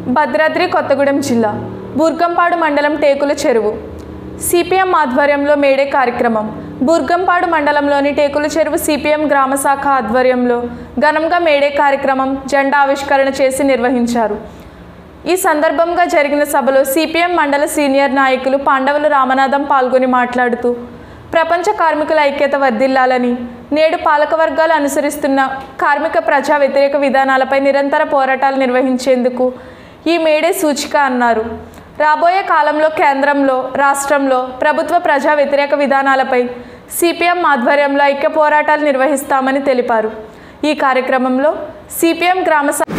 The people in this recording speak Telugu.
భద్రాద్రి కొత్తగూడెం జిల్లా బూర్గంపాడు మండలం టేకుల చెరువు సిపిఎం ఆధ్వర్యంలో మేడే కార్యక్రమం బూర్గంపాడు మండలంలోని టేకుల చెరువు సిపిఎం గ్రామ శాఖ ఆధ్వర్యంలో ఘనంగా మేడే కార్యక్రమం జెండా ఆవిష్కరణ చేసి నిర్వహించారు ఈ సందర్భంగా జరిగిన సభలో సిపిఎం మండల సీనియర్ నాయకులు పాండవులు రామనాథం పాల్గొని మాట్లాడుతూ ప్రపంచ కార్మికుల ఐక్యత వర్ధిల్లాలని నేడు పాలకవర్గాలు అనుసరిస్తున్న కార్మిక ప్రజా వ్యతిరేక విధానాలపై నిరంతర పోరాటాలు నిర్వహించేందుకు ఈ మేడే సూచిక అన్నారు రాబోయే కాలంలో కేంద్రంలో రాష్ట్రంలో ప్రభుత్వ ప్రజా వ్యతిరేక విధానాలపై సిపిఎం ఆధ్వర్యంలో ఐక్య పోరాటాలు నిర్వహిస్తామని తెలిపారు ఈ కార్యక్రమంలో సిపిఎం గ్రామ స-